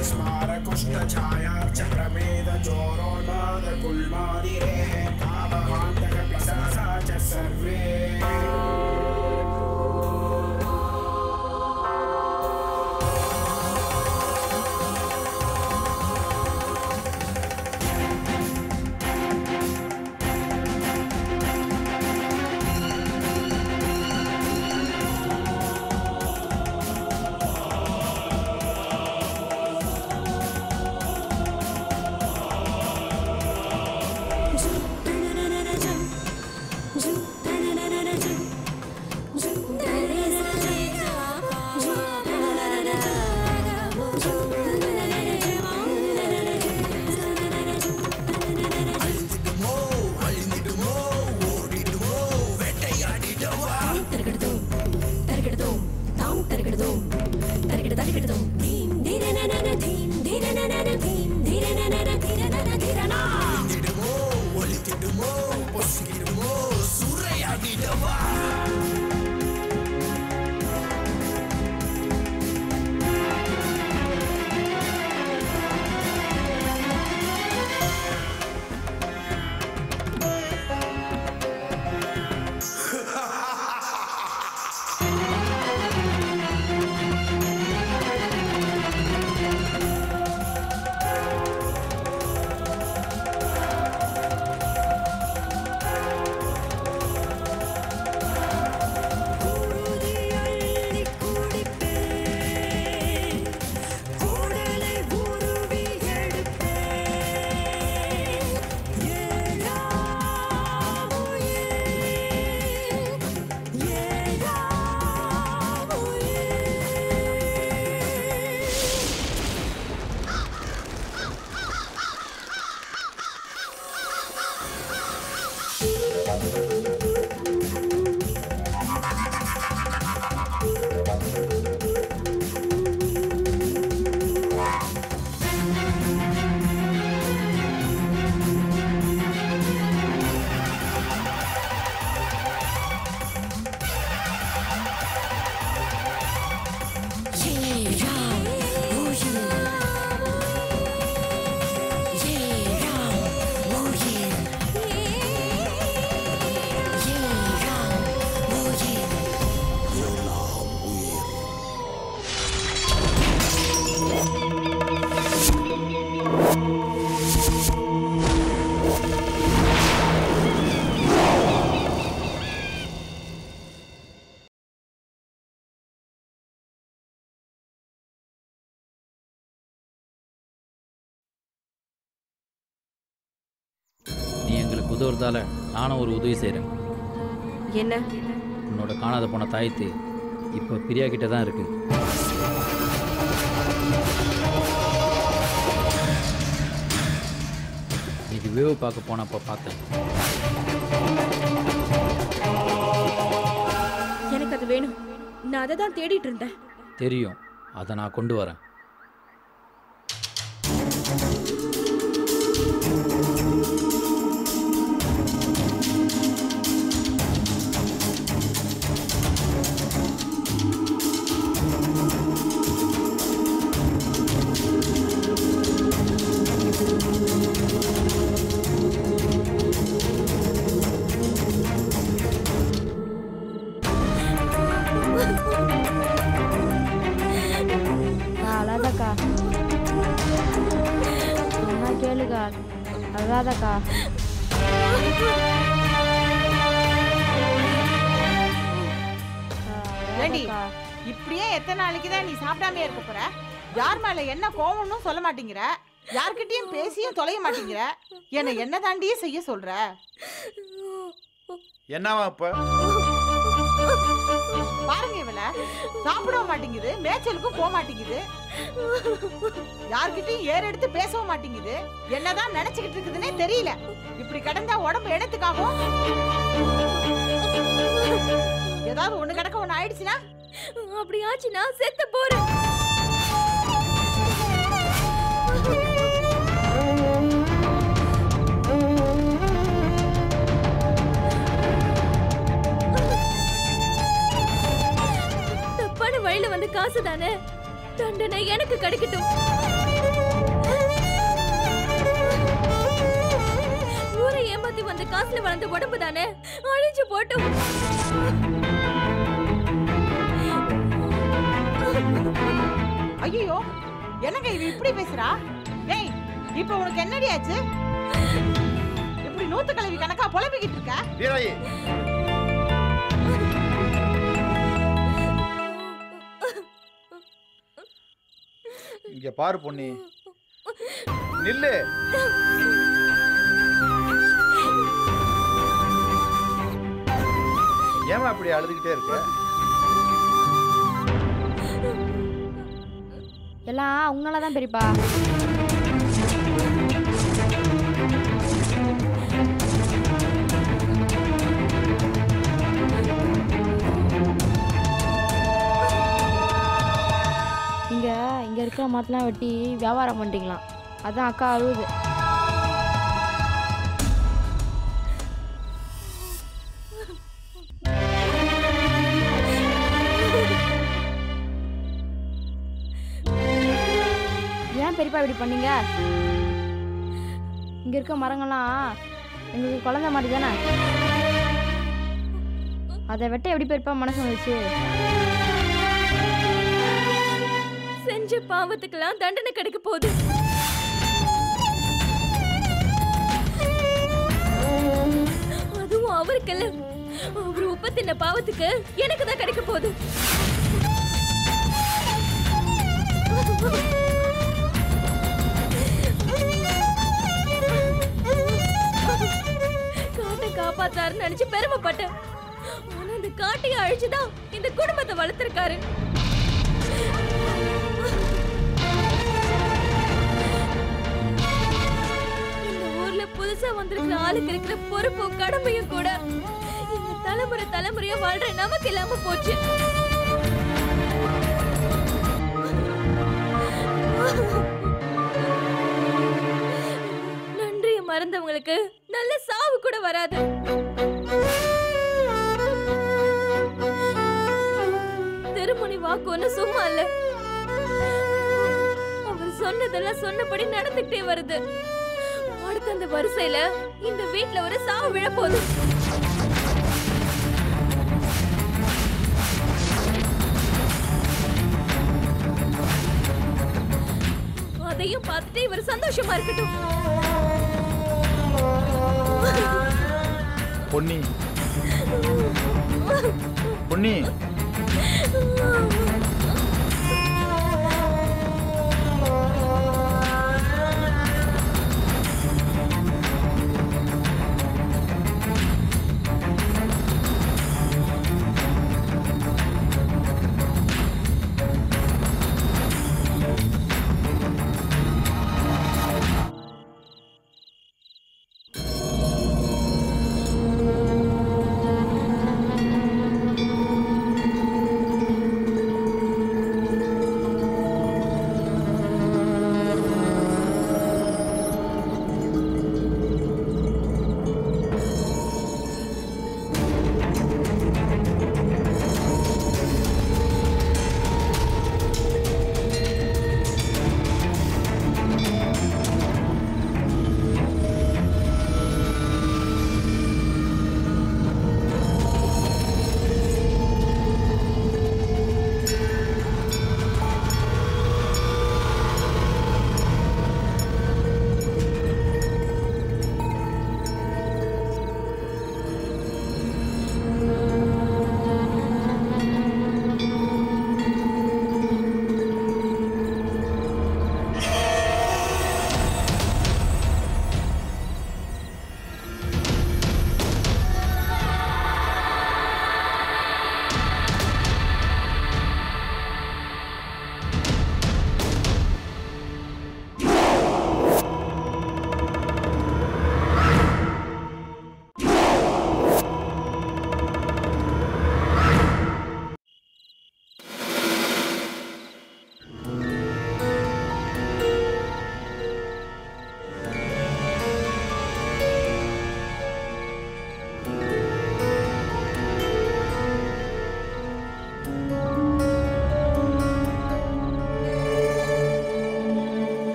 स्मारकुष्ठछायार्च प्रमेद चोरोन्माद कुल्मादिरेः कामहान्तक पिशाचा च सर्वे நீ எங்களுக்கு உதவுறதால நானும் ஒரு உதவி செய்கிறேன் என்ன உன்னோட காணாத போன தாயத்து இப்போ பிரியா கிட்ட தான் இருக்கு இன்னைக்கு வேவு பார்க்க போனப்போ பார்த்தேன் எனக்கு அது வேணும் நான் அதை தான் தேடிட்டு இருந்தேன் தெரியும் அதை நான் கொண்டு வரேன் அழாதக்கா சொன்னா கேளுக்கா அழாதக்கா ஏண்டி இப்படியே எத்தனை நாளைக்கு தான் நீ சாப்பிடாம இருக்க போற யார் மேல என்ன கோவம்னு சொல்ல மாட்டேங்கிற யார்கிட்டயும் பேசியும் தொலைய மாட்டேங்கிற என்ன என்ன தாண்டியே செய்ய சொல்ற என்னவா இப்ப பாருங்க இவள சாப்பிடவும் மாட்டேங்குது மேய்ச்சலுக்கும் போக மாட்டேங்குது யார்கிட்டயும் ஏற எடுத்து பேசவும் மாட்டேங்குது என்னதான் நினைச்சுக்கிட்டு இருக்குதுன்னே தெரியல இப்படி கடந்தா உடம்பு எனத்துக்காகும் ஏதாவது ஒண்ணு கிடக்க ஒண்ணு ஆயிடுச்சுன்னா அப்படி ஆச்சுன்னா செத்து போறேன் தப்பான வழியில வந்த காசு தானே தண்டனை எனக்கு கிடைக்கட்டும் சுத்தி வந்த காசுல வளர்ந்த உடம்பு தானே அழிஞ்சு போட்டும் ஐயோ என்னங்க இவ இப்படி பேசுறா டேய் இப்போ உனக்கு என்னடி ஆச்சு இப்படி நூத்து கலவி கணக்கா புலம்பிக்கிட்டு இருக்க வீராயி இங்க பாரு பொன்னி நில்லு ஏமா அப்படி அழுதுகிட்டே இருக்க எல்லாம் உங்களால தான் பெரியப்பா இங்க இங்க இருக்கிற மரத்தெல்லாம் வெட்டி வியாபாரம் பண்ணிட்டீங்களாம் அதான் அக்கா அழுவுது ஏன் பெரியப்பா இப்படி பண்ணீங்க இங்க இருக்க மரங்கள்லாம் எங்களுக்கு குழந்தை மாதிரி தானே அதை வெட்ட எப்படி பெரியப்பா மனசு வந்துச்சு செஞ்ச பாவத்துக்கெல்லாம் தண்டனை கிடைக்க போகுது அதுவும் அவருக்கல்ல அவர் உப்ப தின்ன பாவத்துக்கு எனக்கு தான் கிடைக்க போகுது காட்டை காப்பாத்தாருன்னு நினைச்சு பெருமைப்பட்டேன் ஆனா இந்த காட்டையை அழிச்சுதான் இந்த குடும்பத்தை வளர்த்திருக்காரு இந்த ஊர்ல புதுசா வந்திருக்கிற ஆளுக்கு இருக்கிற பொறுப்பும் கடமையும் கூட இந்த தலைமுறை தலைமுறையா வாழ்ற நமக்கு இல்லாம போச்சு நன்றிய மறந்தவங்களுக்கு நல்ல சாவு கூட வராது திருமுனி வாக்கு ஒண்ணு சும்மா இல்ல அவர் சொன்னதெல்லாம் சொன்னபடி நடந்துகிட்டே வருது அடுத்த அந்த வரிசையில இந்த வீட்ல ஒரு சாவு விழப்போகுது அதையும் பார்த்துட்டு இவர் சந்தோஷமா இருக்கட்டும் பொன்னி பொன்னி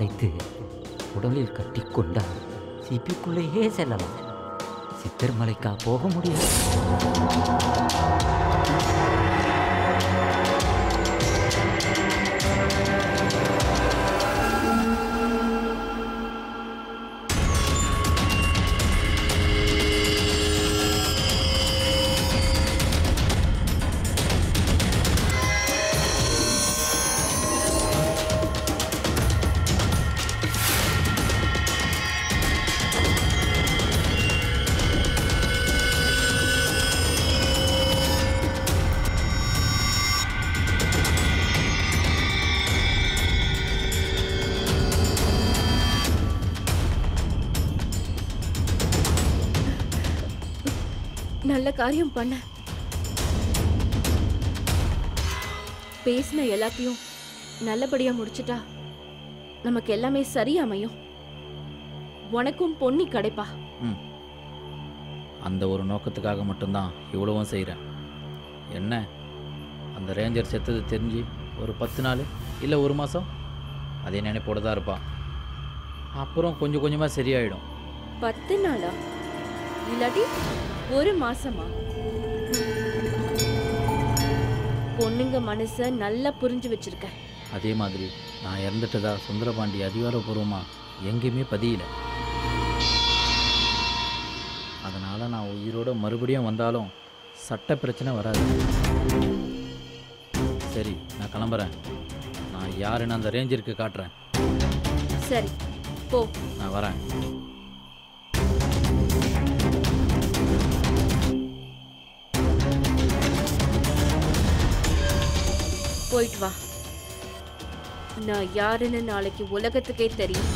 அடைத்து உடலில் கட்டிக்கொண்டால் சிப்பிக்குள்ளேயே செல்லலாம் சித்தர்மலைக்கா போக முடியாது நல்ல காரியம் பண்ண பேசின எல்லாத்தையும் நல்லபடியா முடிச்சிட்டா நமக்கு எல்லாமே சரியா அமையும் உனக்கும் பொன்னி கிடைப்பா ம் அந்த ஒரு நோக்கத்துக்காக மட்டும்தான் இவ்வளவும் செய்கிறேன் என்ன அந்த ரேஞ்சர் செத்தது தெரிஞ்சு ஒரு பத்து நாள் இல்லை ஒரு மாதம் அதே நினைப்போட தான் இருப்பான் அப்புறம் கொஞ்சம் கொஞ்சமாக சரியாயிடும் பத்து நாளா இல்லாட்டி ஒரு மாசமா பொண்ணுங்க மனச நல்லா புரிஞ்சு வச்சிருக்க அதே மாதிரி நான் இறந்துட்டதா சுந்தரபாண்டி அதிகாரப்பூர்வமாக எங்கேயுமே பதியல அதனால் நான் உயிரோட மறுபடியும் வந்தாலும் சட்ட பிரச்சனை வராது சரி நான் கிளம்புறேன் நான் யாருன்னு அந்த ரேஞ்சருக்கு காட்டுறேன் சரி போ நான் வரேன் போயிட்டு வா நான் யாருன்னு நாளைக்கு உலகத்துக்கே தெரியும்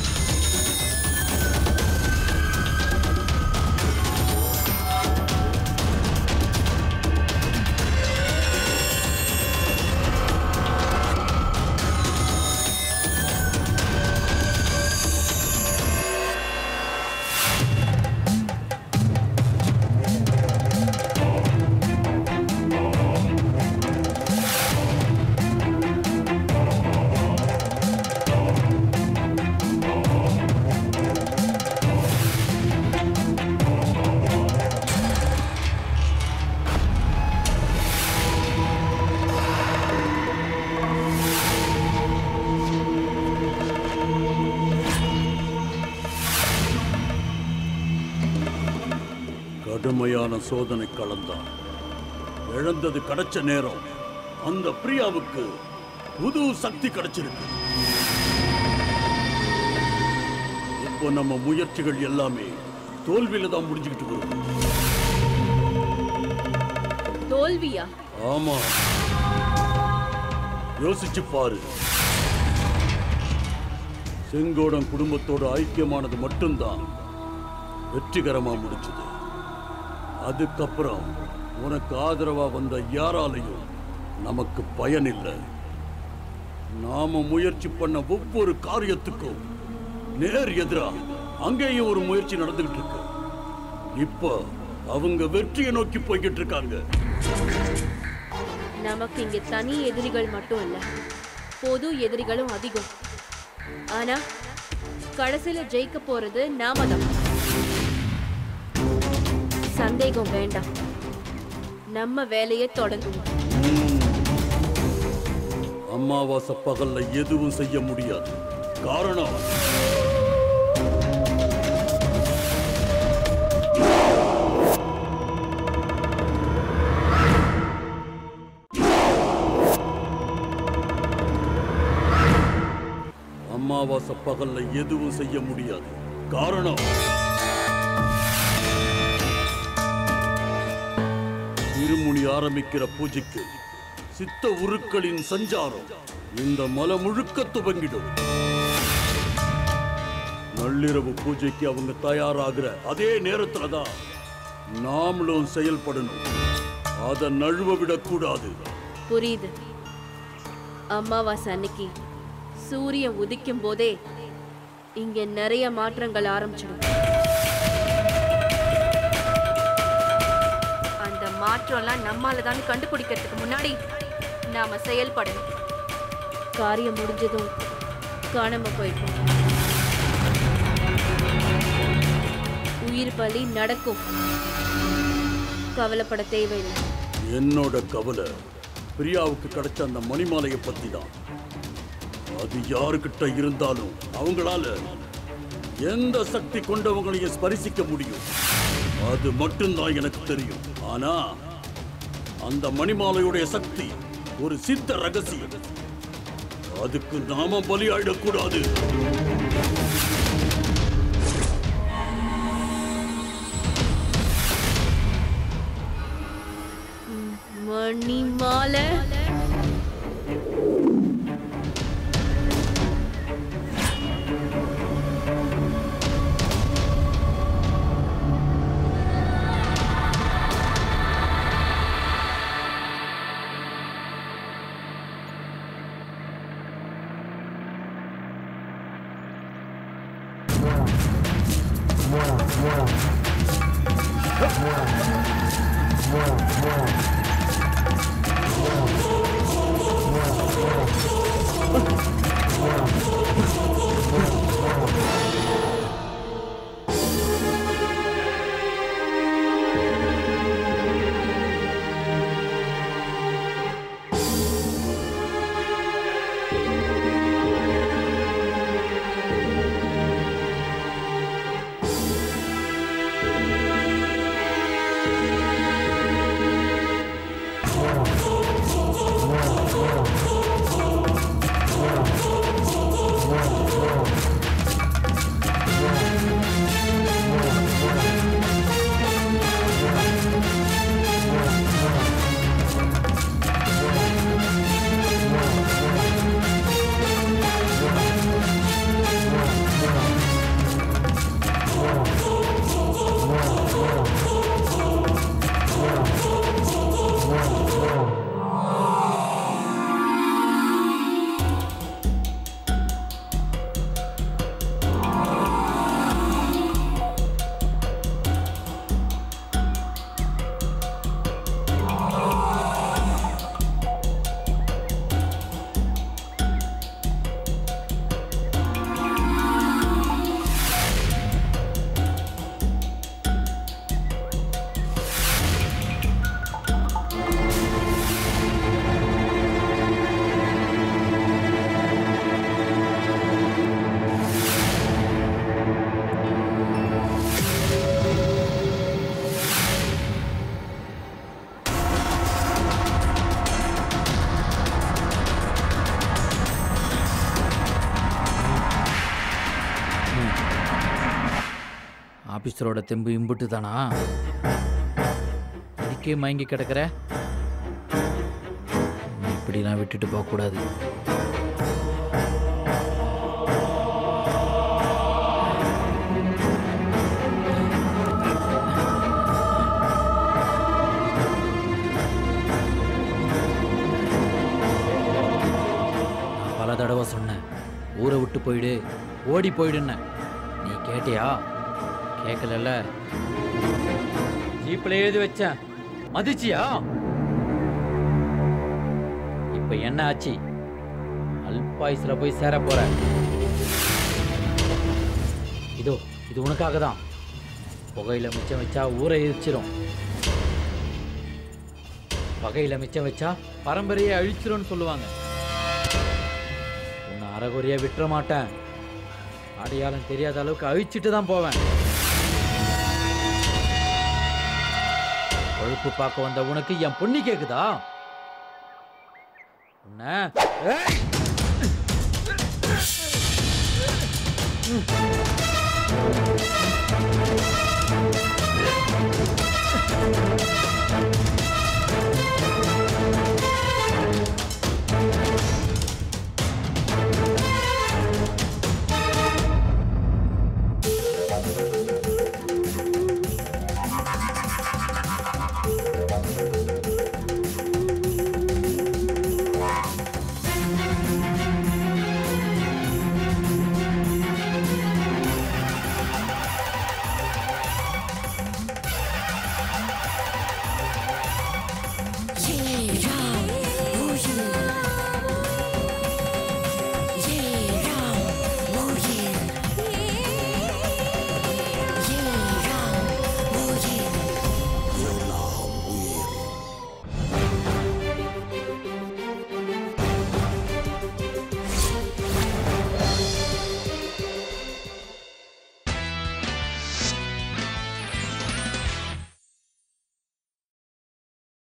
கடுமையான சோதனை களம்தான் இழந்தது கிடைச்ச நேரம் அந்த பிரியாவுக்கு புது சக்தி கிடைச்சிருக்கு இப்போ நம்ம முயற்சிகள் எல்லாமே தோல்வியில தான் முடிஞ்சுக்கிட்டு வரும் தோல்வியா ஆமா யோசிச்சு பாரு செங்கோடன் குடும்பத்தோட ஐக்கியமானது மட்டும்தான் வெற்றிகரமா முடிஞ்சது அதுக்கப்புறம் உனக்கு ஆதரவா வந்த யாராலையும் நமக்கு பயன் இல்லை நாம முயற்சி பண்ண ஒவ்வொரு காரியத்துக்கும் நேர் எதிரா அங்கேயும் ஒரு முயற்சி நடந்துகிட்டு இருக்கு இப்போ அவங்க வெற்றியை நோக்கி போய்கிட்டு இருக்காங்க நமக்கு இங்க தனி எதிரிகள் மட்டும் இல்ல பொது எதிரிகளும் அதிகம் ஆனா கடைசியில ஜெயிக்க போறது நாம தான் சந்தேகம் வேண்டாம் நம்ம வேலையை தொடங்குவோம் அமாவாசை பகல்ல எதுவும் செய்ய முடியாது காரணம் அமாவாசை பகல்ல எதுவும் செய்ய முடியாது காரணம் திருமுனி ஆரம்பிக்கிற பூஜைக்கு சித்த உருக்களின் சஞ்சாரம் இந்த மலை முழுக்க துவங்கிடும் நள்ளிரவு பூஜைக்கு அவங்க தயாராகிற அதே நேரத்துல தான் நாமளும் செயல்படணும் அதை நழுவ விடக்கூடாது புரியுது அமாவாசை அன்னைக்கு சூரியன் உதிக்கும் போதே இங்க நிறைய மாற்றங்கள் ஆரம்பிச்சிடும் அந்த மாற்றம்லாம் நம்மால தான் கண்டுபிடிக்கிறதுக்கு முன்னாடி நாம செயல்படணும் காரியம் முடிஞ்சதும் காணாம போயிட்டோம் உயிர் பலி நடக்கும் கவலைப்பட தேவையில்லை என்னோட கவலை பிரியாவுக்கு கிடைச்ச அந்த மணிமாலையை பத்தி தான் அது யாருக்கிட்ட இருந்தாலும் அவங்களால எந்த சக்தி கொண்டவங்களையும் ஸ்பரிசிக்க முடியும் அது மட்டும்தான் எனக்கு தெரியும் ஆனா அந்த மணிமாலையுடைய சக்தி ஒரு சித்த ரகசியம் அதுக்கு நாம பலியாயிடக்கூடாது மணிமாலை ஆபீஸரோட தெம்பு இம்புட்டு தானா இதுக்கே மயங்கி கிடக்குற உன்னை இப்படிலாம் விட்டுட்டு போகக்கூடாது நான் பல தடவை சொன்னேன் ஊரை விட்டு போயிடு ஓடி போயிடுன்னு நீ கேட்டியா கேட்கலல்ல ஜீப்பில் எழுதி வச்சேன் மதிச்சியா இப்ப என்ன ஆச்சு அல்பாயுஸ்ல போய் சேர போற இதோ இது உனக்காக தான் புகையில மிச்சம் வச்சா ஊரை எரிச்சிரும் பகையில மிச்சம் வச்சா பரம்பரையை அழிச்சிரும்னு சொல்லுவாங்க உன்னை அறகுறையா விட்டுற மாட்டேன் அடையாளம் தெரியாத அளவுக்கு அழிச்சிட்டு தான் போவேன் கொழுப்பு பார்க்க வந்த உனக்கு என் பொண்ணு கேக்குதா உன்னை ஏய்! ஆ